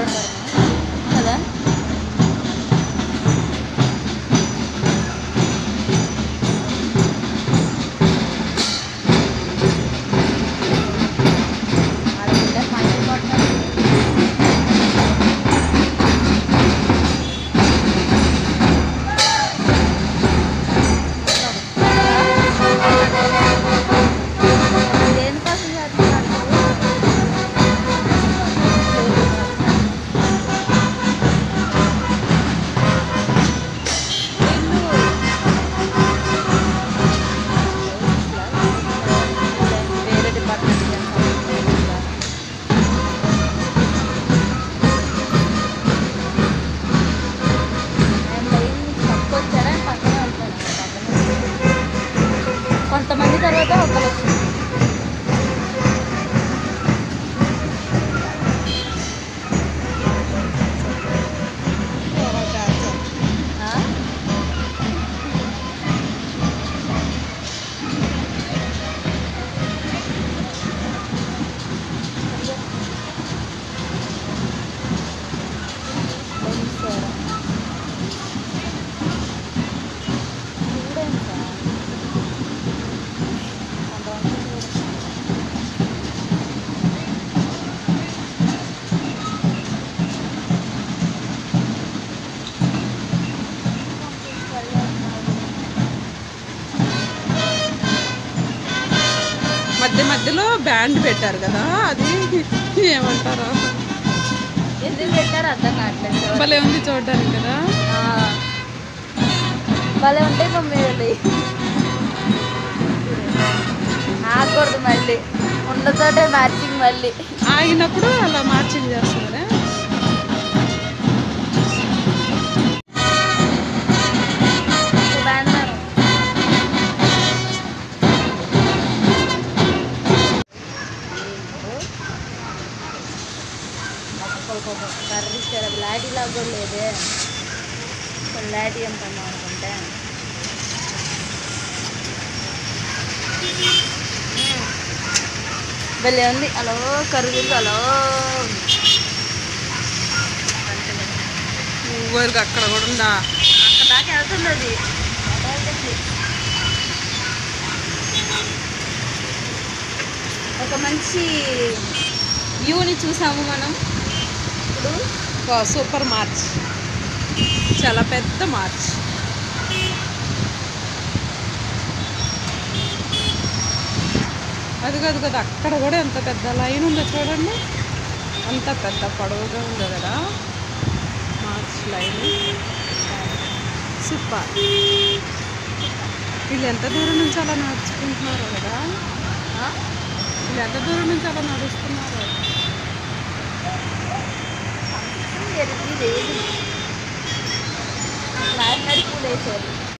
పెట్టారు కదా ఆడపిల్ల పంటలు కొట్టాలి దేనికోసం చేస్తున్నారు వేరే డిపార్ట్మెంట్ పక్కొచ్చారా పక్కనే వెళ్తాను కొంతమంది తర్వాత ఒకరు వచ్చింది ఆ? చూడండి సార్ మధ్య మధ్యలో బ్యాండ్ పెట్టారు కదా అది ఏమంటారా ఎందుకు పెట్టారు అర్థం కావట్లేదు భలే ఉంది చూడడానికి కదా ఆ. భలే ఉంటాయి మమ్మీ వెళ్ళి ఆగకూడదు మళ్ళీ ఉన్నతోటే మ్యాచింగ్ మళ్ళీ ఆగినప్పుడు అలా మార్చింగ్ చేస్తున్నారా బ్యానర్ కర్రీ ఇచ్చారు అది లాటి లాగా కూడా లేదే కొన్ని లాటి ఏం పని అనుకుంటే భలే ఉంది అలో కరుగులు అలో ఊరికి అక్కడ కూడా ఉందా అక్కడ దాకా వెళ్తుంది అది వెళ్తుంది. ఒక మంచి వ్యూని చూసాము మనం ఇప్పుడు సూపర్ మార్చ్ చాలా పెద్ద మార్చ్ అది కాదు కదా అక్కడ కూడా ఎంత పెద్ద లైన్ ఉందో చూడండి అంత పెద్ద పొడవుగా ఉందో కదా మార్చ్ లైన్ సూపర్ వీళ్ళు ఎంత దూరం నుంచి అలా నడుచుకుంటున్నారో కదా ఆ? వీళ్ళు ఎంత దూరం నుంచి అలా నడుస్తున్నారో ఎరిగి లేదు. నాటు నడి పూలు వేసారు